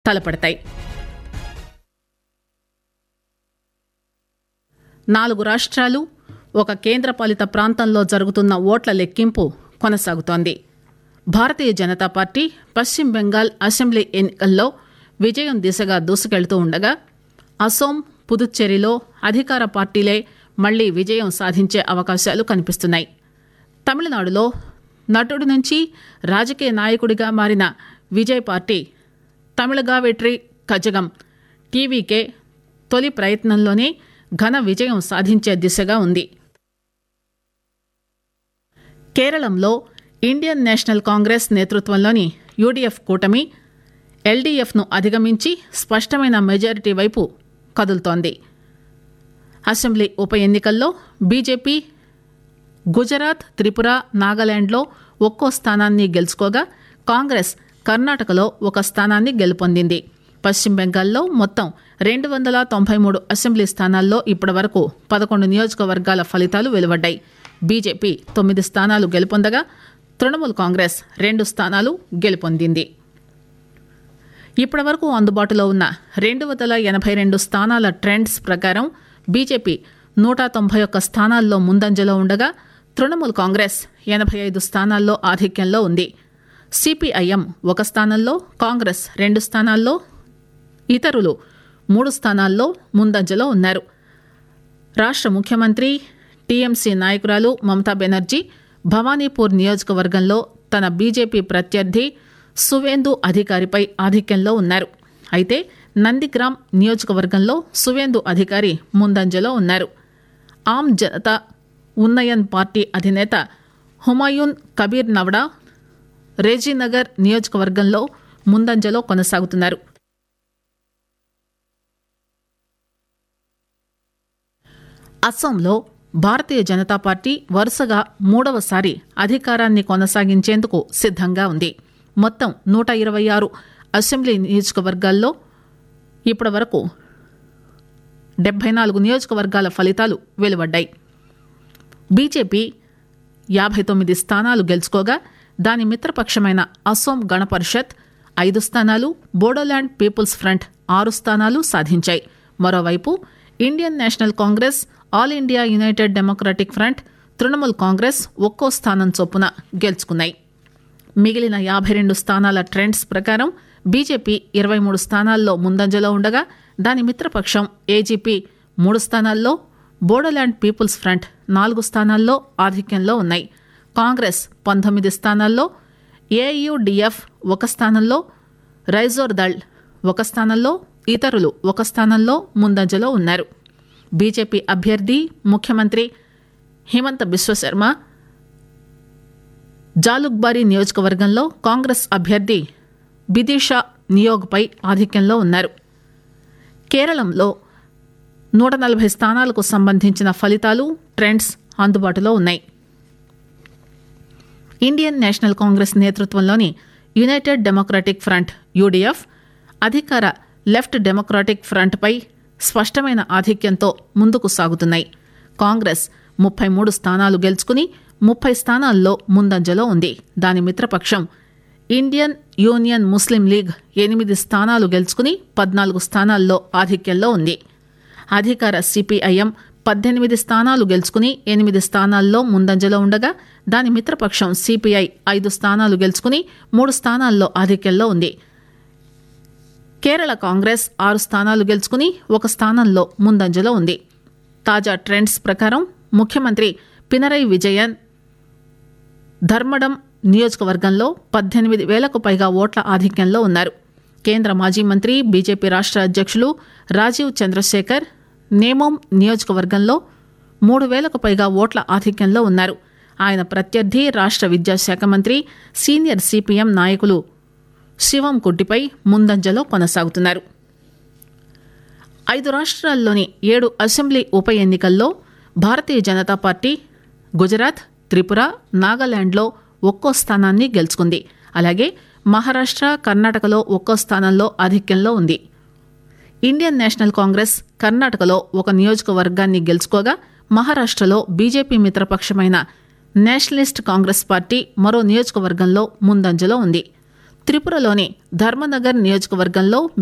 తలపడతాయి నాలుగు రాష్ట్రాలు ఒక కేంద్రపాలిత ప్రాంతంలో జరుగుతున్న ఓట్ల లెక్కింపు కొనసాగుతోంది భారతీయ జనతా పార్టీ పశ్చిమ బెంగాల్ అసెంబ్లీ ఎన్నికల్లో విజయం దిశగా దూసుకెళ్తూ ఉండగా అసోం పుదుచ్చేరిలో అధికార పార్టీలే మళ్లీ విజయం సాధించే అవకాశాలు కనిపిస్తున్నాయి తమిళనాడులో నటుడి నుంచి రాజకీయ నాయకుడిగా మారిన విజయ్ పార్టీ తమిళగా వెట్రి కజగం టీవీకే తొలి ప్రయత్నంలోనే ఘన విజయం సాధించే దిశగా ఉంది కేరళంలో ఇండియన్ నేషనల్ కాంగ్రెస్ నేతృత్వంలోని యూడీఎఫ్ కూటమి ఎల్డీఎఫ్ను అధిగమించి స్పష్టమైన మెజారిటీ వైపు కదులుతోంది అసెంబ్లీ ఉప ఎన్నికల్లో బీజేపీ గుజరాత్ త్రిపుర నాగాలాండ్లో ఒక్కో స్థానాన్ని గెలుచుకోగా కాంగ్రెస్ కర్ణాటకలో ఒక స్థానాన్ని గెలుపొందింది పశ్చిమ బెంగాల్లో మొత్తం రెండు వందల తొంభై మూడు అసెంబ్లీ స్థానాల్లో ఇప్పటి వరకు పదకొండు నియోజకవర్గాల ఫలితాలు వెలువడ్డాయి బీజేపీ తొమ్మిది స్థానాలు గెలుపొందగా తృణమూల్ కాంగ్రెస్ రెండు స్థానాలు గెలుపొందింది ఇప్పటి వరకు అందుబాటులో ఉన్న రెండు వందల ఎనభై రెండు స్థానాల ట్రెండ్స్ ప్రకారం బీజేపీ నూట తొంభై ఒక్క స్థానాల్లో ముందంజలో ఉండగా తృణమూల్ కాంగ్రెస్ ఎనభై ఐదు స్థానాల్లో ఆధిక్యంలో ఉంది సిపిఐఎం ఒక స్థానంలో కాంగ్రెస్ రెండు స్థానాల్లో ఇతరులు మూడు స్థానాల్లో ముందంజలో ఉన్నారు రాష్ట్ర ముఖ్యమంత్రి టీఎంసీ నాయకురాలు మమతా బెనర్జీ భవానీపూర్ నియోజకవర్గంలో తన బీజేపీ ప్రత్యర్థి సువేందు అధికారిపై ఆధిక్యంలో ఉన్నారు అయితే నందిగ్రామ్ నియోజకవర్గంలో సువేందు అధికారి ముందంజలో ఉన్నారు ఆమ్ జనతా ఉన్నయన్ పార్టీ అధినేత హుమాయూన్ కబీర్ నవడా రేజీనగర్ నియోజకవర్గంలో ముందంజలో కొనసాగుతున్నారు అస్సాంలో భారతీయ జనతా పార్టీ వరుసగా మూడవసారి అధికారాన్ని కొనసాగించేందుకు సిద్ధంగా ఉంది మొత్తం నూట ఇరవై ఆరు అసెంబ్లీ నియోజకవర్గాల్లో ఇప్పటి వరకు డెబ్బై నాలుగు నియోజకవర్గాల ఫలితాలు వెలువడ్డాయి బీజేపీ యాభై తొమ్మిది స్థానాలు గెలుచుకోగా దాని మిత్రపక్షమైన అసోం గణ పరిషత్ ఐదు స్థానాలు బోడోల్యాండ్ పీపుల్స్ ఫ్రంట్ ఆరు స్థానాలు సాధించాయి మరోవైపు Indian National Congress All India United Democratic Front Trinamool Congress ఒక్కో స్థానం చొప్పున గెలుచుకున్నాయి మిగిలిన యాభై రెండు స్థానాల ట్రెండ్స్ ప్రకారం బీజేపీ ఇరవై మూడు స్థానాల్లో ముందంజలో ఉండగా దాని మిత్రపక్షం ఏజీపీ మూడు స్థానాల్లో బోడోల్యాండ్ పీపుల్స్ ఫ్రంట్ నాలుగు స్థానాల్లో ఆధిక్యంలో ఉన్నాయి కాంగ్రెస్ పంతొమ్మిది స్థానాల్లో ఏయుడిఎఫ్ ఒక స్థానంలో రైజోర్ దళ్ ఒక స్థానంలో ఇతరులు ఒక స్థానంలో ముందంజలో ఉన్నారు బీజేపీ అభ్యర్థి ముఖ్యమంత్రి హిమంత బిశ్వశర్మ జాలుక్బారీ నియోజకవర్గంలో కాంగ్రెస్ అభ్యర్థి బిదిషా నియోగ్పై ఆధిక్యంలో ఉన్నారు కేరళంలో నూట నలభై స్థానాలకు సంబంధించిన ఫలితాలు ట్రెండ్స్ అందుబాటులో ఉన్నాయి ఇండియన్ నేషనల్ కాంగ్రెస్ నేతృత్వంలోని యునైటెడ్ డెమోక్రటిక్ ఫ్రంట్ యూడీఎఫ్ అధికార లెఫ్ట్ డెమోక్రాటిక్ ఫ్రంట్పై స్పష్టమైన ఆధిక్యంతో ముందుకు సాగుతున్నాయి కాంగ్రెస్ ముప్పై మూడు స్థానాలు గెలుచుకుని ముప్పై స్థానాల్లో ముందంజలో ఉంది దాని మిత్రపక్షం ఇండియన్ యూనియన్ ముస్లిం లీగ్ ఎనిమిది స్థానాలు గెలుచుకుని పద్నాలుగు స్థానాల్లో ఆధిక్యంలో ఉంది అధికార సిపిఐఎం పద్దెనిమిది స్థానాలు గెలుచుకుని ఎనిమిది స్థానాల్లో ముందంజలో ఉండగా దాని మిత్రపక్షం సిపిఐ ఐదు స్థానాలు గెలుచుకుని మూడు స్థానాల్లో ఆధిక్యంలో ఉంది కేరళ కాంగ్రెస్ ఆరు స్థానాలు గెలుచుకుని ఒక స్థానంలో ముందంజలో ఉంది తాజా ట్రెండ్స్ ప్రకారం ముఖ్యమంత్రి పినరై విజయన్ ధర్మడం నియోజకవర్గంలో పద్దెనిమిది వేలకు పైగా ఓట్ల ఆధిక్యంలో ఉన్నారు కేంద్ర మాజీ మంత్రి బీజేపీ రాష్ట్ర అధ్యక్షులు రాజీవ్ చంద్రశేఖర్ నేమోం నియోజకవర్గంలో మూడు వేలకు పైగా ఓట్ల ఆధిక్యంలో ఉన్నారు ఆయన ప్రత్యర్థి రాష్ట్ర విద్యాశాఖ మంత్రి సీనియర్ సిపిఎం నాయకులు శివం కుట్టిపై ముందంజలో కొనసాగుతున్నారు ఐదు రాష్ట్రాల్లోని ఏడు అసెంబ్లీ ఉప ఎన్నికల్లో భారతీయ జనతా పార్టీ గుజరాత్ త్రిపుర నాగాలాండ్లో ఒక్కో స్థానాన్ని గెలుచుకుంది అలాగే మహారాష్ట్ర కర్ణాటకలో ఒక్కో స్థానంలో ఆధిక్యంలో ఉంది ఇండియన్ నేషనల్ కాంగ్రెస్ కర్ణాటకలో ఒక నియోజకవర్గాన్ని గెలుచుకోగా మహారాష్ట్రలో బీజేపీ మిత్రపక్షమైన నేషనలిస్ట్ కాంగ్రెస్ పార్టీ మరో నియోజకవర్గంలో ముందంజలో ఉంది త్రిపురలోని ధర్మనగర్ నియోజకవర్గంలో